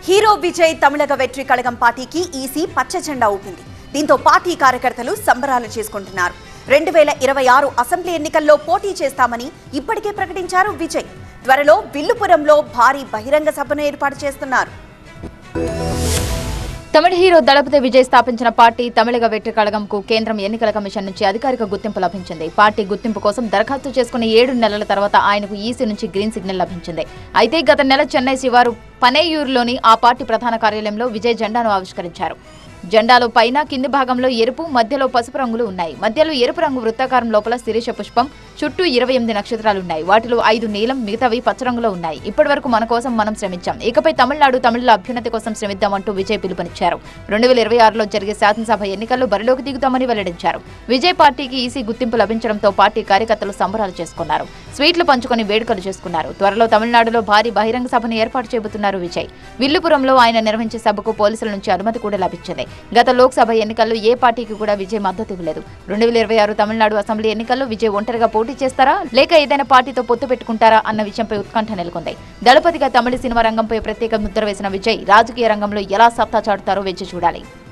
hero Vijay Tamizhaga Vettri Kazhagam పార్టీకి EC పచ్చ జెండా ఊపింది దీంతో పార్టీ కార్యకర్తలు సంబరాలు చేసుకుంటున్నారు రెండు వేల ఇరవై ఆరు అసెంబ్లీ ఎన్నికల్లో పోటీ చేస్తామని ఇప్పటికే ప్రకటించారు విజయ్ త్వరలో విల్లుపురంలో భారీ బహిరంగ సభను ఏర్పాటు చేస్తున్నారు తమిళ హీరో దళపతి విజయ్ స్థాపించిన పార్టీ తమిళగ వెట్రి కళగంకు కేంద్రం ఎన్నికల కమిషన్ నుంచి అధికారిక గుర్తింపు లభించింది పార్టీ గుర్తింపు కోసం దరఖాస్తు చేసుకున్న ఏడు నెలల తర్వాత ఆయనకు ఈసీ నుంచి గ్రీన్ సిగ్నల్ లభించింది అయితే గత నెల చెన్నై శివారు పనేయూరులోని ఆ పార్టీ ప్రధాన కార్యాలయంలో విజయ్ జెండాను ఆవిష్కరించారు జెండాలో పైన కింది భాగంలో ఎరుపు మధ్యలో పసుపు రంగులు ఉన్నాయి మధ్యలో ఎరుపు రంగు వృత్తాకారం లోపల శిరీష పుష్పం చుట్టూ ఇరవై ఎనిమిది నక్షత్రాలు ఉన్నాయి వాటిలో ఐదు నీలం మిగతావి పచ్చ రంగులో ఉన్నాయి ఇప్పటి వరకు మన కోసం మనం శ్రమించాం ఇకపై తమిళనాడు తమిళ అభ్యున్నతి కోసం శ్రమిద్దామంటూ విజయ్ పిలుపునిచ్చారు రెండు వేల ఇరవై ఆరులో జరిగే శాసనసభ ఎన్నికల్లో బరిలోకి దిగుతామని వెల్లడించారు విజయ్ పార్టీకి ఈసీ గుర్తింపు లభించడంతో పార్టీ కార్యకర్తలు సంబరాలు చేసుకున్నారు స్వీట్లు పంచుకొని వేడుకలు చేసుకున్నారు త్వరలో తమిళనాడులో భారీ బహిరంగ సభను ఏర్పాటు చేయబోతున్నారు విజయ్ విల్లుపురంలో ఆయన నిర్వహించే సభకు పోలీసుల నుంచి అనుమతి కూడా లభించింది గత లోక్సభ ఎన్నికల్లో ఏ పార్టీకి కూడా విజయ్ మద్దతు ఇవ్వలేదు రెండు వేల ఇరవై ఆరు తమిళనాడు అసెంబ్లీ ఎన్నికల్లో విజయ్ ఒంటరిగా పోటీ చేస్తారా లేక ఏదైనా పార్టీతో పొత్తు పెట్టుకుంటారా అన్న విషయంపై ఉత్కంఠ నెలకొంది దళపతిగా తమిళ సినిమా రంగంపై ప్రత్యేక ముద్ర వేసిన విజయ్ రాజకీయ రంగంలో ఎలా సత్తా చాటుతారో వేచి చూడాలి